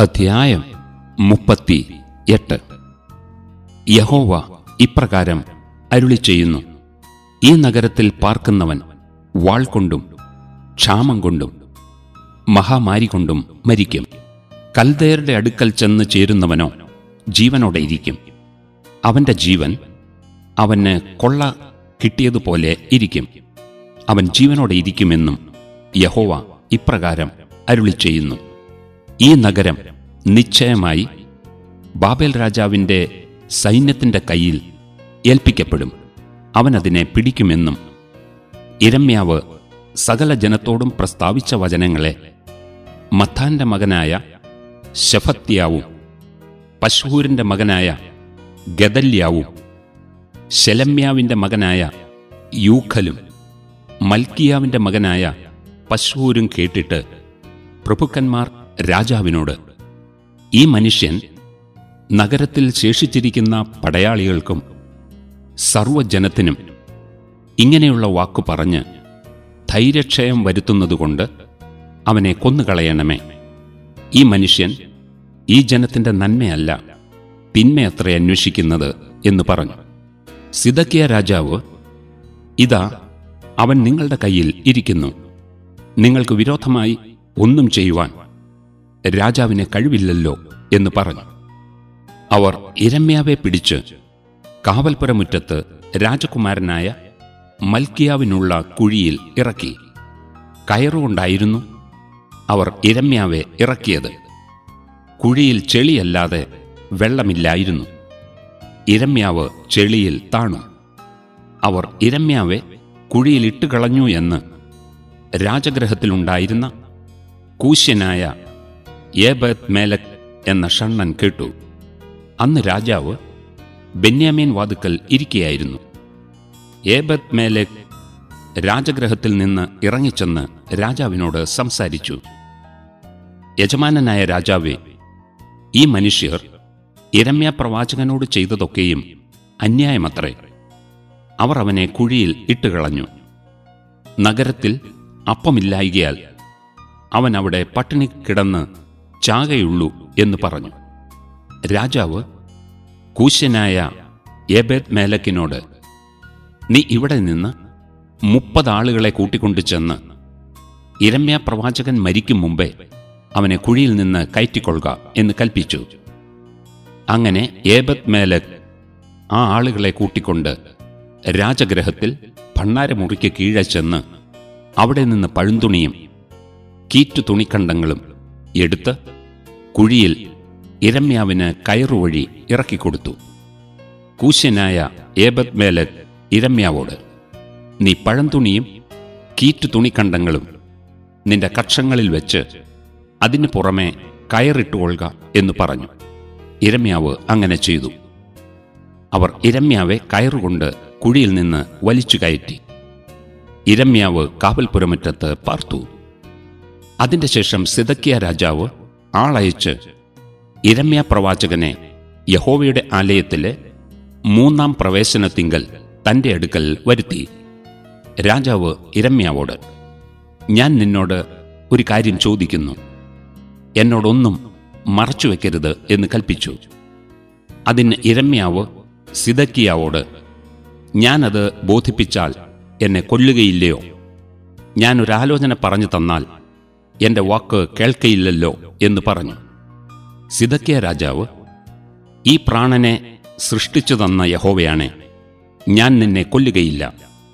അധ്യായം മുപ്പത്തി എട്ട് യഹോവ ഇപ്രകാരം അരുളി ചെയ്യുന്നു ഈ നഗരത്തിൽ പാർക്കുന്നവൻ വാൾ കൊണ്ടും ക്ഷാമം കൊണ്ടും മഹാമാരി കൊണ്ടും മരിക്കും കൽദയരുടെ അടുക്കൽ ചെന്ന് ചേരുന്നവനോ ജീവനോടെ ഇരിക്കും അവന്റെ ജീവൻ അവന് കൊള്ള കിട്ടിയതുപോലെ ഇരിക്കും അവൻ ജീവനോടെ ഇരിക്കുമെന്നും യഹോവ ഇപ്രകാരം അരുളി ചെയ്യുന്നു ഈ നഗരം നിശ്ചയമായി ബാബേൽ രാജാവിന്റെ സൈന്യത്തിന്റെ കയ്യിൽ ഏൽപ്പിക്കപ്പെടും അവൻ അതിനെ പിടിക്കുമെന്നും ഇരമ്യാവ് സകല ജനത്തോടും പ്രസ്താവിച്ച വചനങ്ങളെ മത്താന്റെ മകനായ ശഫത്യാവും പശൂരിന്റെ മകനായ ഗദല്യാവും ശെലമ്യാവിന്റെ മകനായ യൂഖലും മൽക്കിയാവിന്റെ മകനായ പശൂരും കേട്ടിട്ട് പ്രഭുക്കന്മാർ രാജാവിനോട് ഈ മനുഷ്യൻ നഗരത്തിൽ ശേഷിച്ചിരിക്കുന്ന പടയാളികൾക്കും സർവജനത്തിനും ഇങ്ങനെയുള്ള വാക്കു പറഞ്ഞ് ധൈര്യക്ഷയം വരുത്തുന്നതുകൊണ്ട് അവനെ കൊന്നുകളയണമേ ഈ മനുഷ്യൻ ഈ ജനത്തിന്റെ നന്മയല്ല തിന്മയത്ര അന്വേഷിക്കുന്നത് എന്ന് പറഞ്ഞു സിദക്കിയ രാജാവ് ഇതാ അവൻ നിങ്ങളുടെ കയ്യിൽ ഇരിക്കുന്നു നിങ്ങൾക്ക് വിരോധമായി ഒന്നും ചെയ്യുവാൻ രാജാവിന് കഴിവില്ലല്ലോ എന്ന് പറഞ്ഞു അവർ ഇരമ്യാവെ പിടിച്ച് കാവൽപ്പുരമുറ്റത്ത് രാജകുമാരനായ മൽക്കിയാവിനുള്ള കുഴിയിൽ ഇറക്കി കയറുകൊണ്ടായിരുന്നു അവർ ഇരമ്യാവെ ഇറക്കിയത് കുഴിയിൽ ചെളിയല്ലാതെ വെള്ളമില്ലായിരുന്നു ഇരമ്യാവ് ചെളിയിൽ താണു അവർ ഇരമ്യാവെ കുഴിയിൽ ഇട്ടുകളഞ്ഞു എന്ന് രാജഗ്രഹത്തിലുണ്ടായിരുന്ന കൂശ്യനായ ഏബത് മേലക് എന്ന ഷണ്ണൻ കേട്ടു അന്ന് രാജാവ് ബെന്യാമീൻ വാതുക്കൽ ഇരിക്കുകയായിരുന്നു ഏബത് മേലക് രാജഗ്രഹത്തിൽ നിന്ന് ഇറങ്ങിച്ചെന്ന് രാജാവിനോട് സംസാരിച്ചു യജമാനനായ രാജാവേ ഈ മനുഷ്യർ ഇരമ്യ പ്രവാചകനോട് ചെയ്തതൊക്കെയും അന്യായമത്രേ അവർ അവനെ കുഴിയിൽ ഇട്ടുകളഞ്ഞു നഗരത്തിൽ അപ്പമില്ലായികയാൽ അവൻ അവിടെ പട്ടിണി കിടന്ന് ചാകയുള്ളൂ എന്ന് പറഞ്ഞു രാജാവ് കൂശ്യനായ ഏബേദ് മേലക്കിനോട് നീ ഇവിടെ നിന്ന് മുപ്പത് ആളുകളെ കൂട്ടിക്കൊണ്ടു ചെന്ന് ഇരമ്യ പ്രവാചകൻ മരിക്കും മുമ്പേ അവനെ കുഴിയിൽ നിന്ന് കയറ്റിക്കൊള്ളുക എന്ന് കൽപ്പിച്ചു അങ്ങനെ ഏബത് മേലക് ആ ആളുകളെ കൂട്ടിക്കൊണ്ട് രാജഗ്രഹത്തിൽ ഭണ്ണാരമുറിക്ക് കീഴെ ചെന്ന് അവിടെ നിന്ന് പഴുന്തുണിയും കീറ്റു തുണിക്കണ്ടങ്ങളും എടുത്ത് കുഴിയിൽ ഇരമ്യാവിന് കയറുവഴി ഇറക്കിക്കൊടുത്തു കൂശ്യനായ ഏബത് മേലക് ഇരമ്യാവോട് നീ പഴംതുണിയും കീറ്റു തുണിക്കണ്ടങ്ങളും നിന്റെ കക്ഷങ്ങളിൽ വെച്ച് അതിനു പുറമെ കയറിട്ടുകൊള്ളുക എന്ന് പറഞ്ഞു ഇരമ്യാവ് അങ്ങനെ ചെയ്തു അവർ ഇരമ്യാവെ കയറുകൊണ്ട് കുഴിയിൽ നിന്ന് വലിച്ചു കയറ്റി ഇരമ്യാവ് കാവൽപുരമുറ്റത്ത് പാർത്തു അതിന്റെ ശേഷം സിദക്കിയ രാജാവ് ആളയച്ച് ഇരമ്യ പ്രവാചകനെ യഹോവയുടെ ആലയത്തിലെ മൂന്നാം പ്രവേശനത്തിങ്കൽ തന്റെ അടുക്കൽ വരുത്തി രാജാവ് ഇരമ്യാവോട് ഞാൻ നിന്നോട് ഒരു കാര്യം ചോദിക്കുന്നു എന്നോടൊന്നും മറച്ചുവെക്കരുത് എന്ന് കൽപ്പിച്ചു അതിന് ഇരമ്യാവ് സിദക്കിയാവോട് ഞാനത് ബോധിപ്പിച്ചാൽ എന്നെ കൊല്ലുകയില്ലയോ ഞാനൊരാലോചന പറഞ്ഞു തന്നാൽ എന്റെ വാക്ക് കേൾക്കയില്ലല്ലോ എന്ന് പറഞ്ഞു സിദക്കിയ രാജാവ് ഈ പ്രാണനെ സൃഷ്ടിച്ചു തന്ന യഹോവയാണെ ഞാൻ നിന്നെ കൊല്ലുകയില്ല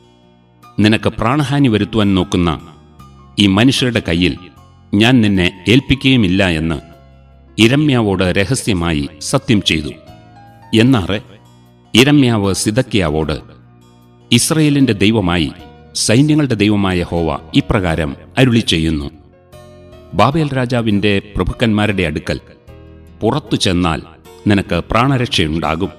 നിനക്ക് പ്രാണഹാനി വരുത്തുവാൻ നോക്കുന്ന ഈ മനുഷ്യരുടെ കയ്യിൽ ഞാൻ നിന്നെ ഏൽപ്പിക്കുകയുമില്ല എന്ന് ഇരമ്യാവോട് രഹസ്യമായി സത്യം ചെയ്തു എന്നാറെ ഇരമ്യാവ് സിദക്കിയാവോട് ഇസ്രയേലിന്റെ ദൈവമായി സൈന്യങ്ങളുടെ ദൈവമായ ഹോവ ഇപ്രകാരം അരുളി ചെയ്യുന്നു ബാബേൽ രാജാവിന്റെ പ്രഭുക്കന്മാരുടെ അടുക്കൽ പുറത്തു ചെന്നാൽ നിനക്ക് പ്രാണരക്ഷയുണ്ടാകും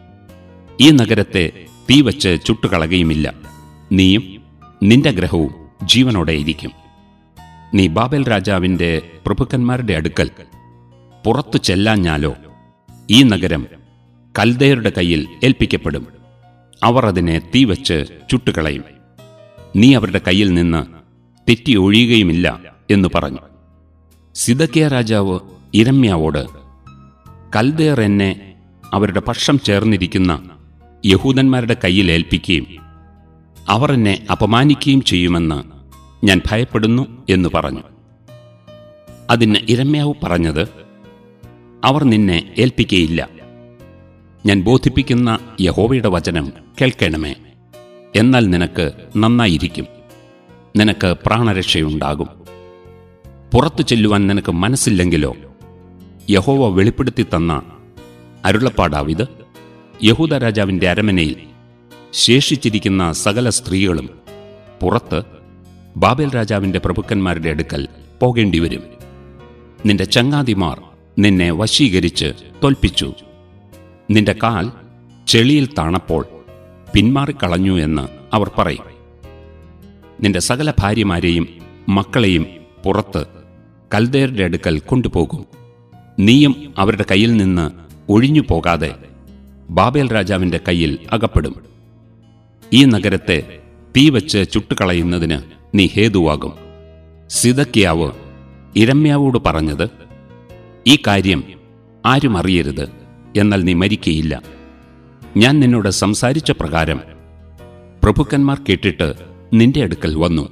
ഈ നഗരത്തെ തീവച്ച് ചുട്ടുകളകയുമില്ല നീയും നിന്റെ ഗ്രഹവും ജീവനോടെ ഇരിക്കും നീ ബാബേൽ രാജാവിന്റെ പ്രഭുക്കന്മാരുടെ അടുക്കൽ പുറത്തു ചെല്ലാഞ്ഞാലോ ഈ നഗരം കൽദയരുടെ കയ്യിൽ ഏൽപ്പിക്കപ്പെടും അവർ അതിനെ തീവച്ച് ചുട്ടുകളയും നീ അവരുടെ കയ്യിൽ നിന്ന് തെറ്റി ഒഴിയുകയുമില്ല എന്ന് പറഞ്ഞു സിദക്കിയ രാജാവ് ഇരമ്യാവോട് കൽദേർ എന്നെ അവരുടെ പക്ഷം ചേർന്നിരിക്കുന്ന യഹൂദന്മാരുടെ കയ്യിൽ ഏൽപ്പിക്കുകയും അവർ എന്നെ അപമാനിക്കുകയും ചെയ്യുമെന്ന് ഞാൻ ഭയപ്പെടുന്നു എന്ന് പറഞ്ഞു അതിന് ഇരമ്യാവ് പറഞ്ഞത് അവർ നിന്നെ ഏൽപ്പിക്കയില്ല ഞാൻ ബോധിപ്പിക്കുന്ന യഹോവയുടെ വചനം കേൾക്കണമേ എന്നാൽ നിനക്ക് നന്നായിരിക്കും നിനക്ക് പ്രാണരക്ഷയുണ്ടാകും പുറത്തു ചെല്ലുവാൻ നിനക്ക് മനസ്സില്ലെങ്കിലോ യഹോവ വെളിപ്പെടുത്തി തന്ന അരുളപ്പാടാവിത് യഹൂദ രാജാവിന്റെ അരമനയിൽ ശേഷിച്ചിരിക്കുന്ന സകല സ്ത്രീകളും പുറത്ത് ബാബേൽ രാജാവിന്റെ പ്രഭുക്കന്മാരുടെ അടുക്കൽ പോകേണ്ടിവരും നിന്റെ ചങ്ങാതിമാർ നിന്നെ വശീകരിച്ച് തോൽപ്പിച്ചു നിന്റെ കാൽ ചെളിയിൽ താണപ്പോൾ പിന്മാറിക്കളഞ്ഞു എന്ന് അവർ പറയും നിന്റെ സകല ഭാര്യമാരെയും മക്കളെയും പുറത്ത് കൽദേരുടെ അടുക്കൽ കൊണ്ടുപോകും നീയും അവരുടെ കയ്യിൽ നിന്ന് ഒഴിഞ്ഞു പോകാതെ ബാബേൽ രാജാവിന്റെ കയ്യിൽ അകപ്പെടും ഈ നഗരത്തെ തീ വച്ച് ചുട്ടുകളയുന്നതിന് നീ ഹേതുവാകും സിതക്കിയാവ് ഇരമ്യാവോട് പറഞ്ഞത് ഈ കാര്യം ആരും അറിയരുത് എന്നാൽ നീ മരിക്കയില്ല ഞാൻ നിന്നോട് സംസാരിച്ച പ്രകാരം പ്രഭുക്കന്മാർ കേട്ടിട്ട് നിന്റെ അടുക്കൽ വന്നു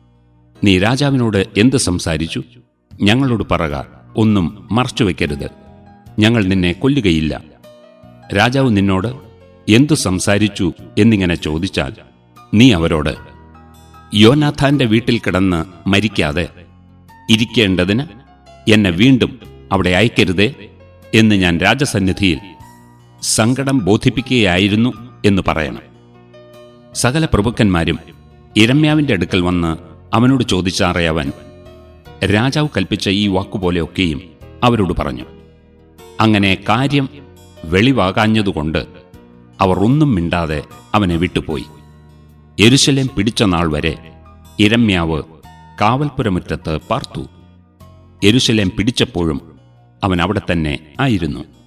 നീ രാജാവിനോട് എന്ത് സംസാരിച്ചു ഞങ്ങളോട് പറക ഒന്നും മറച്ചുവെക്കരുത് ഞങ്ങൾ നിന്നെ കൊല്ലുകയില്ല രാജാവ് നിന്നോട് എന്തു സംസാരിച്ചു എന്നിങ്ങനെ ചോദിച്ചാൽ നീ അവരോട് യോനാഥാന്റെ വീട്ടിൽ കിടന്ന് മരിക്കാതെ ഇരിക്കേണ്ടതിന് എന്നെ വീണ്ടും അവിടെ അയക്കരുതേ എന്ന് ഞാൻ രാജസന്നിധിയിൽ സങ്കടം ബോധിപ്പിക്കുകയായിരുന്നു എന്ന് പറയണം സകല പ്രഭുക്കന്മാരും ഇരമ്യാവിന്റെ അടുക്കൽ വന്ന് അവനോട് ചോദിച്ചാറിയവൻ രാജാവ് കൽപ്പിച്ച ഈ വാക്കുപോലെയൊക്കെയും അവരോട് പറഞ്ഞു അങ്ങനെ കാര്യം വെളിവാകാഞ്ഞതുകൊണ്ട് അവർ ഒന്നും മിണ്ടാതെ അവനെ വിട്ടുപോയി എരുശലേം പിടിച്ച നാൾ വരെ ഇരമ്യാവ് കാവൽപുരമുറ്റത്ത് പാർത്തു എരുശലേം പിടിച്ചപ്പോഴും അവൻ അവിടെ തന്നെ ആയിരുന്നു